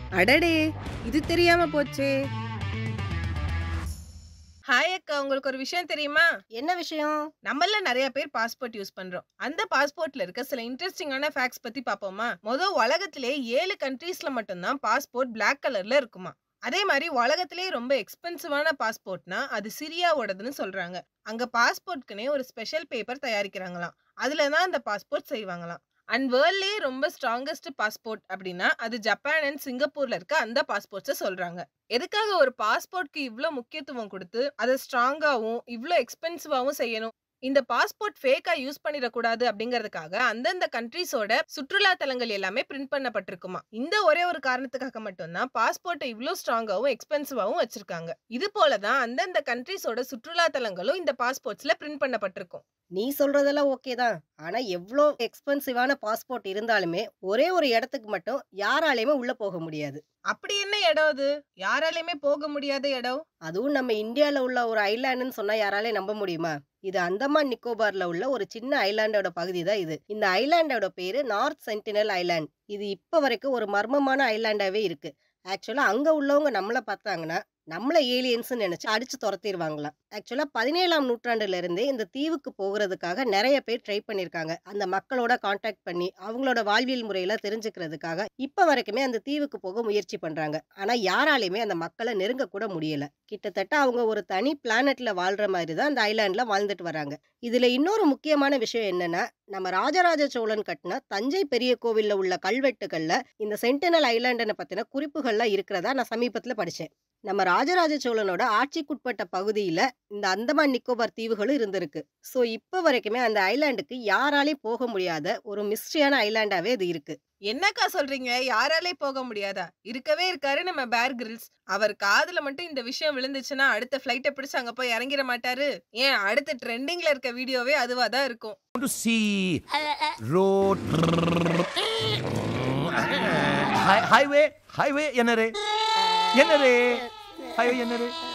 அடடே இது தெரியாம போச்சே ஹாய் அக்கா உங்களுக்கு ஒரு விஷயம் தெரியுமா என்ன விஷயம் நம்மள நிறைய பேர் பாஸ்போர்ட் யூஸ் பண்றோம் அந்த பாஸ்போர்ட்ல இருக்க சில இன்ட்ரெஸ்டிங்கான ஃபேக்ட்ஸ் பத்தி பாப்போமா மொதல் உலகத்திலே ஏழு கண்ட்ரீஸ்ல மட்டும்தான் பாஸ்போர்ட் Black கலர்ல இருக்குமா அதே மாதிரி உலகத்திலே ரொம்ப எக்ஸ்பென்சிவான பாஸ்போர்ட்னா அது சிரியாவோடதுன்னு சொல்றாங்க அங்க பாஸ்போர்ட்க்குனே ஒரு ஸ்பெஷல் பேப்பர் தயாரிக்கிறாங்களாம் அதுல தான் அந்த பாஸ்போர்ட் செய்வாங்களாம் அண்ட் வேர்ல்ட்லயே ரொம்ப ஸ்ட்ராங்கஸ்ட் பாஸ்போர்ட் அப்படின்னா அது ஜப்பான் அண்ட் சிங்கப்பூர்ல இருக்க அந்த பாஸ்போர்ட்ஸை சொல்றாங்க எதுக்காக ஒரு பாஸ்போர்ட்க்கு இவ்ளோ முக்கியத்துவம் கொடுத்து அதை ஸ்ட்ராங்காவும் இவ்ளோ எக்ஸ்பென்சிவாவும் செய்யணும் இந்த பாஸ்போர்ட் ஃபேக்கா யூஸ் பண்ணிடக்கூடாது அப்படிங்கிறதுக்காக அந்தந்த கண்ட்ரீஸோட சுற்றுலா தலங்கள் எல்லாமே பிரிண்ட் பண்ணப்பட்டிருக்குமா இந்த ஒரே ஒரு காரணத்துக்காக மட்டும்தான் பாஸ்போர்ட்டை இவ்ளோ ஸ்ட்ராங்காவும் எக்ஸ்பென்சிவாவும் வச்சிருக்காங்க இது போலதான் அந்தந்த கண்ட்ரீஸோட சுற்றுலா தலங்களும் இந்த பாஸ்போர்ட்ஸ்ல பிரிண்ட் பண்ணப்பட்டிருக்கும் நீ சொல்றதெல்லாம் ஓகே தான் ஆனா எவ்வளோ எக்ஸ்பென்சிவான பாஸ்போர்ட் இருந்தாலுமே ஒரே ஒரு இடத்துக்கு மட்டும் யாராலையுமே உள்ள போக முடியாது அப்படி என்ன இடம் அது யாராலையுமே போக முடியாத இடம் அதுவும் நம்ம இந்தியால உள்ள ஒரு ஐலாண்டுன்னு சொன்னா யாராலையும் நம்ப முடியுமா இது அந்தமான் நிக்கோபார்ல உள்ள ஒரு சின்ன ஐலாண்டோட பகுதி தான் இது இந்த ஐலாண்டோட பேரு நார்த் சென்டினல் ஐலாண்ட் இது இப்ப வரைக்கும் ஒரு மர்மமான ஐலாண்டாவே இருக்கு ஆக்சுவலா அங்க உள்ளவங்க நம்மள பார்த்தாங்கன்னா நம்மள ஏலியன்ஸ் நினைச்சு அடிச்சு துரத்திடுவாங்களாம் ஆக்சுவலா பதினேழாம் நூற்றாண்டுல இருந்தே இந்த தீவுக்கு போகிறதுக்காக நிறைய பேர் ட்ரை பண்ணிருக்காங்க அந்த மக்களோட காண்டாக்ட் பண்ணி அவங்களோட வாழ்வியல் முறையில தெரிஞ்சுக்கிறதுக்காக இப்ப வரைக்குமே அந்த தீவுக்கு போக முயற்சி பண்றாங்க ஆனா யாராலையுமே அந்த மக்களை நெருங்க கூட முடியல கிட்டத்தட்ட அவங்க ஒரு தனி பிளானட்ல வாழ்ற மாதிரி தான் அந்த ஐலாண்ட்ல வாழ்ந்துட்டு வராங்க இதுல இன்னொரு முக்கியமான விஷயம் என்னன்னா நம்ம ராஜராஜ சோழன் கட்டின தஞ்சை பெரிய கோவில்ல உள்ள கல்வெட்டுகள்ல இந்த சென்டினல் ஐலாண்டனை பத்தின குறிப்புகள்லாம் இருக்கிறதா நான் சமீபத்துல படிச்சேன் நம்ம ராஜராஜ சோழனோட ஆட்சிக்குட்பட்ட பகுதியில இந்த அந்தமான் நிக்கோபார் தீவுகளும் இருந்திருக்கு ஸோ இப்போ வரைக்குமே அந்த ஐலாண்டுக்கு யாராலையும் போக முடியாத ஒரு மிஸ்ட்ரியான ஐலாண்டாவே இது இருக்கு என்னக்கா சொல்றீங்க யாராலே போக முடியாதா இருக்கவே இருக்காரு நம்ம பேர் கிரில்ஸ் அவர் காதுல மட்டும் இந்த விஷயம் விழுந்துச்சுன்னா அடுத்த ஃபிளைட்டை பிடிச்சு அங்க போய் இறங்கிட மாட்டாரு ஏன் அடுத்த ட்ரெண்டிங்ல இருக்க வீடியோவே அதுவா தான் இருக்கும் to see road Hi- highway highway என்னரே என்னரே highway என்னரே